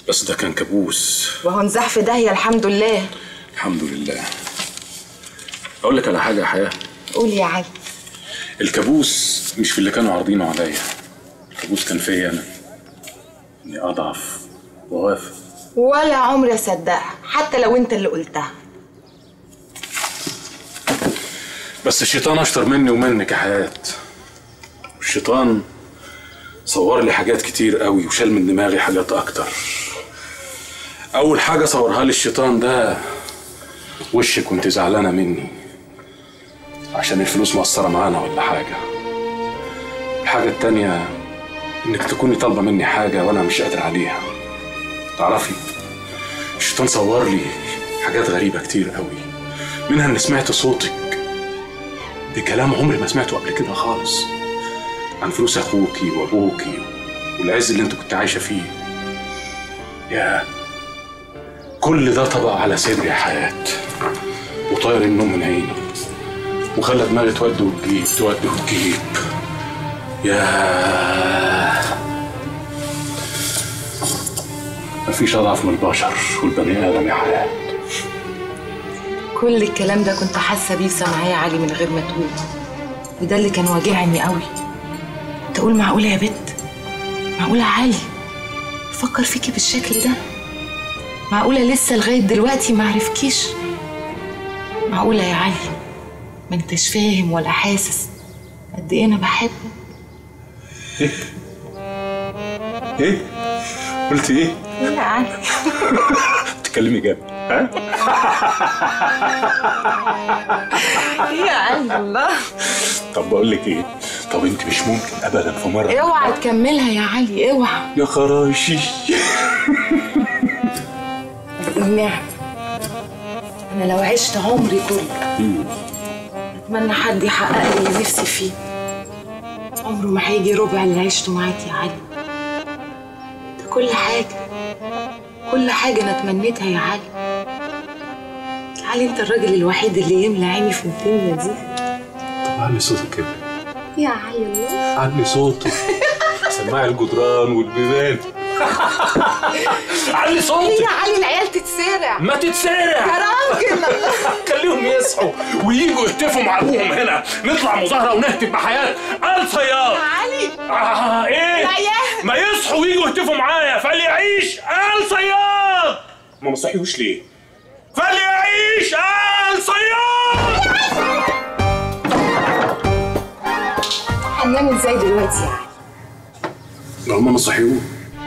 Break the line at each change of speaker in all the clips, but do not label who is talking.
بس ده كان كابوس
وهو نزاح في داهيه الحمد لله
الحمد لله اقول لك على حاجه يا حياه
قول يا علي
الكابوس مش في اللي كانوا عارضينه عليا الكابوس كان فيا انا اني اضعف واوافق
ولا عمري اصدقها حتى لو انت اللي قلتها
بس الشيطان اشطر مني ومنك يا حياة الشيطان صور لي حاجات كتير قوي وشال من دماغي حاجات اكتر اول حاجة صورها لي الشيطان ده وشك وانت زعلانة مني عشان الفلوس مقصرة معانا ولا حاجة الحاجة التانية انك تكوني طالبة مني حاجة وانا مش قادر عليها تعرفي الشيطان صور لي حاجات غريبة كتير قوي منها اني سمعت صوتك بكلام عمري ما سمعته قبل كده خالص عن فلوس اخوكي وابوكي والعز اللي انت كنت عايشه فيه يا كل ده طبق على صدري يا حياة وطاير النوم من عيني وخلى دماغي تود وتجيب تود وتجيب يا مفيش اضعف من البشر والبني ادم يا حياه
كل الكلام ده كنت حاسه بيه سامعاه يا علي من غير ما تقول وده اللي كان واجعني قوي تقول معقوله يا بت معقوله علي فكر فيكي بالشكل ده معقوله لسه لغايه دلوقتي ما عرفكيش معقوله يا علي ما انتش فاهم ولا حاسس قد ايه انا بحبه
ايه قلت ايه
يا علي
تكلمي جامد ها
يا علي الله
طب بقول لك ايه طب انت مش ممكن ابدا في مره
اوعى تكملها يا علي اوعى
يا خراشي
النعم انا لو عشت عمري كله اتمنى حد يحقق لي اللي نفسي فيه عمره ما هيجي ربع اللي عشته معاك يا علي ده كل حاجه كل حاجه انا اتمنيتها يا علي يا علي انت الراجل الوحيد اللي يملى عيني في الدنيا دي
طب علي صوتك كده
يا علي الله
علي صوتك سماعي الجدران والبيبان علي
ليه
صوتك
يا علي العيال تتسرع
ما
يا
تتسارع
راجل
خليهم يصحوا وييجوا يهتفوا مع ابوهم هنا نطلع مظاهره ونهتف بحياه ال صياد
يا علي
آه ايه
العيال.
ما يصحوا ويجوا يهتفوا معايا فليعيش ال صياد ما مصحيوش ليه فليعيش ال صياد
هننام ازاي دلوقتي يا علي
ما هم ما صحيوه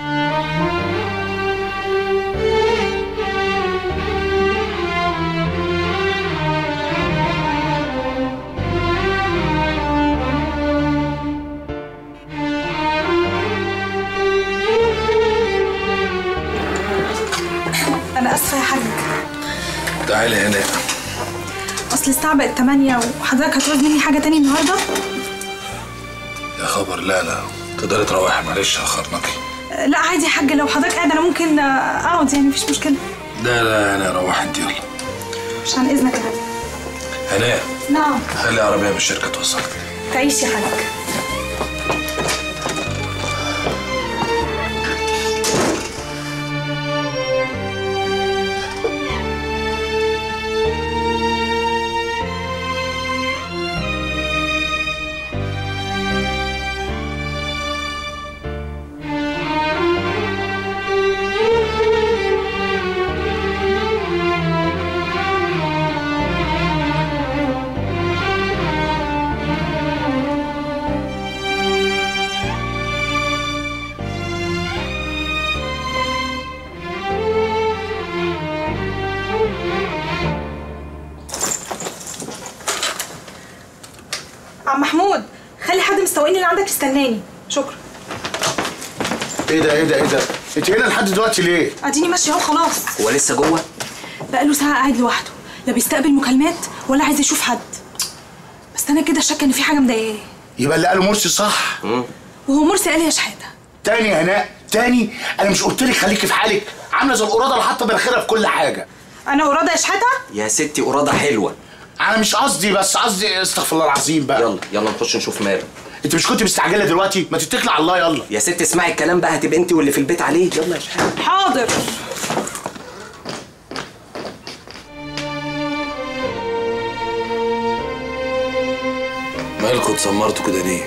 انا اسفه يا حاج
تعالي هنا
اصل الساعه بقت 8 وحضرتك هتعوز مني حاجه تاني النهارده
يا خبر لا لا تقدري تروحي معلش اخرناكي
أه، لا عادي يا حاج لو حضرتك قاعد انا ممكن أه، اقعد يعني مفيش مشكله
لا لا انا روح انت يلا
مش عن اذنك يا حاج
هناء
نعم
خلي عربيه من الشركه توصلك
تعيش يا حاج عم محمود خلي حد مستوقني اللي عندك يستناني شكرا
ايه ده ايه ده ايه ده انت هنا لحد دلوقتي ليه
اديني ماشيه اهو خلاص
هو لسه جوه
بقاله ساعه قاعد لوحده لا بيستقبل مكالمات ولا عايز يشوف حد بس انا كده شاكه ان في حاجه مضايقاه
يبقى اللي قاله مرسي صح
وهو مرسي قال لي يا شحاته
تاني يا هناء تاني انا مش قلت لك خليكي في حالك عامله زي القراده اللي حاطه مناخيرها في كل حاجه
انا وراده يا شحاته
يا ستي قرادة حلوة
انا مش قصدي بس قصدي استغفر الله العظيم بقى
يلا يلا نخش نشوف ماله
انت مش كنت مستعجله دلوقتي ما تتكل على الله يلا
يا ست اسمعي الكلام بقى هتبقى انت واللي في البيت عليه يلا يا شحات
حاضر
مالكوا اتسمرتوا كده ليه؟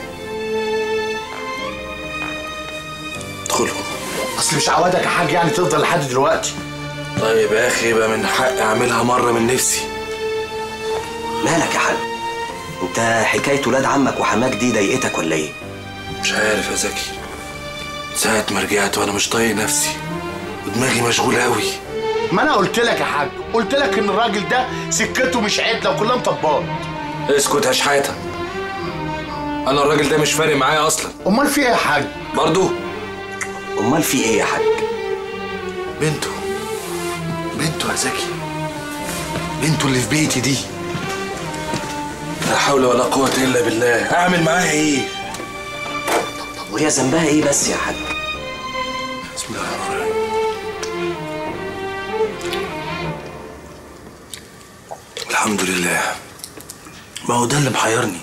ادخلوا
اصل مش عوادك يا حاج يعني تفضل لحد دلوقتي
طيب يا اخي يبقى من حقي اعملها مره من نفسي
مالك يا حاج انت حكايه ولاد عمك وحماك دي ضايقتك ولا ايه
مش عارف يا زكي ساعة ما رجعت وانا مش طايق نفسي ودماغي مشغولة قوي
ما انا قلت لك يا حاج قلت لك ان الراجل ده سكته مش عدله وكلها مطبات
اسكت يا شحاتة انا الراجل ده مش فارق معايا اصلا
امال في ايه يا حاج
برضو
امال في ايه يا حاج
بنته بنته يا زكي بنته اللي في بيتي دي لا حول ولا قوة إلا بالله أعمل معاها إيه؟
طب وهي ذنبها ايه بس يا حاج
بسم الله الرحمن الرحيم الحمد لله ما هو ده اللي محيرني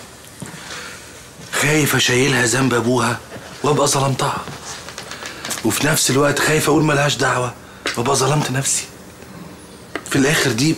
خايف اشيلها ذنب ابوها وابقى ظلمتها وفي نفس الوقت خايف اقول ملهاش دعوه وابقى ظلمت نفسي في الاخر دي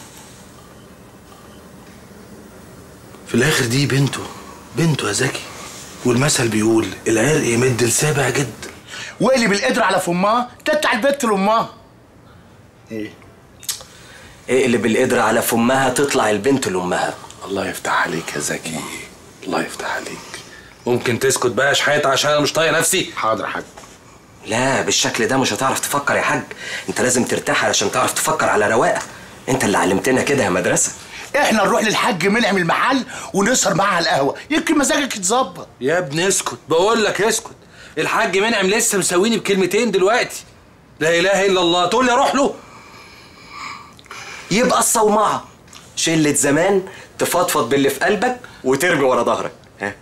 في الاخر دي بنته بنته يا زكي والمثل بيقول العرق يمد لسابع جد
واقلب القدر على فمها تتع البت لامها ايه
اقلب القدرة على فمها تطلع البنت لامها
الله يفتح عليك يا زكي الله يفتح عليك ممكن تسكت بقى يا شحات عشان انا مش طايق نفسي
حاضر يا حاج
لا بالشكل ده مش هتعرف تفكر يا حاج انت لازم ترتاح علشان تعرف تفكر على رواقه انت اللي علمتنا كده يا مدرسه
احنا نروح للحاج منعم المحل ونسهر معاه على القهوه يمكن مزاجك يتظبط
يا ابني اسكت بقول لك اسكت الحاج منعم لسه مسويني بكلمتين دلوقتي لا اله الا الله تقول لي اروح له
يبقى الصومعه شله زمان تفضفض باللي في قلبك وترمي ورا ظهرك ها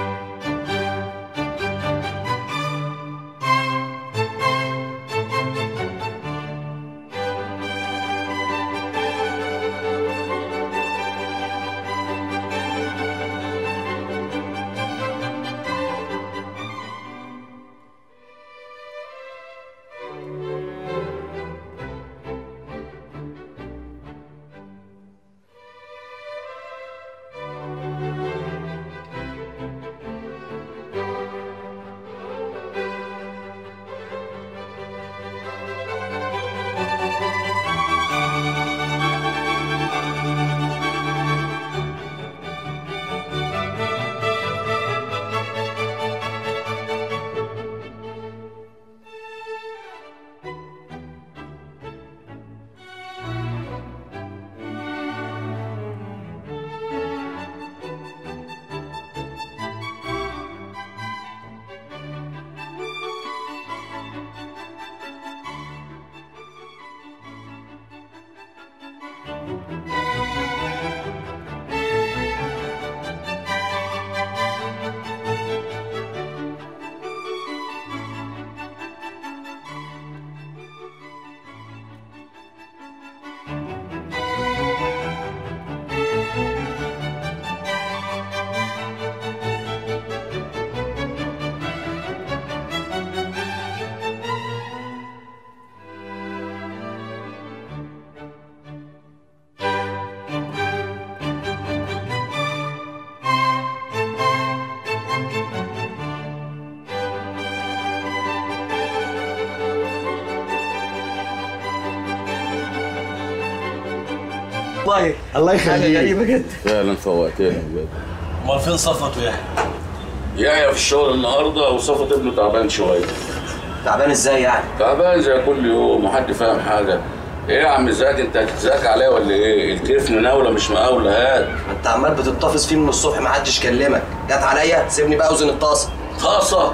والله
الله يخليك
غريبه جدا
فعلا فوقتنا بجد
امال فين صفوت ويحيى؟
يحيى في الشغل النهارده وصفت ابنه تعبان شويه
تعبان ازاي يعني
تعبان زي كل يوم وحد فاهم حاجه ايه يا عم زكي انت هتتزاك عليا ولا ايه الكيف مناوله مش مقاوله هات
انت عمال بتتطفس فيه من الصبح ما حدش كلمك جت عليا سيبني بقى اوزن الطاسه
خاصه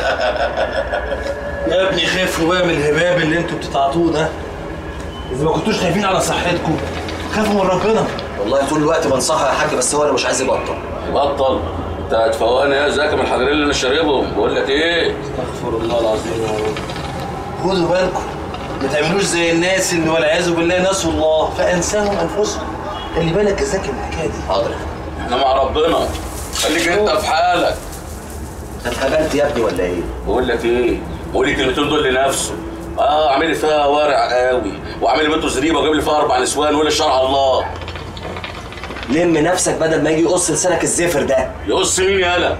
يا ابني خافوا بقى من الهباب اللي انتوا بتتعاطوه ده اذا ما كنتوش خايفين على صحتكم خافوا من ربنا
والله طول الوقت بنصحه يا حاج بس هو اللي مش عايز يبطل
بطل انت هتفوقني يا زكي من الحجرين اللي انا شاربهم بقول لك ايه
استغفر الله العظيم يا رب خدوا بالكم ما تعملوش زي الناس اللي والعياذ بالله نسوا الله فانساهم انفسهم خلي بالك يا زكي من الحكايه دي
حاضر
احنا مع ربنا
خليك انت في حالك
انت اتهبلت يا ابني ولا ايه؟
بقول لك ايه قول الكلمتين دول لنفسه اه عامل لي فيها ورع قوي وعامل لي بنته زريبه وجايب لي فيها اربع نسوان ولا شرع الله
لم نفسك بدل ما يجي يقص لسانك الزفر ده
يقص مين يالا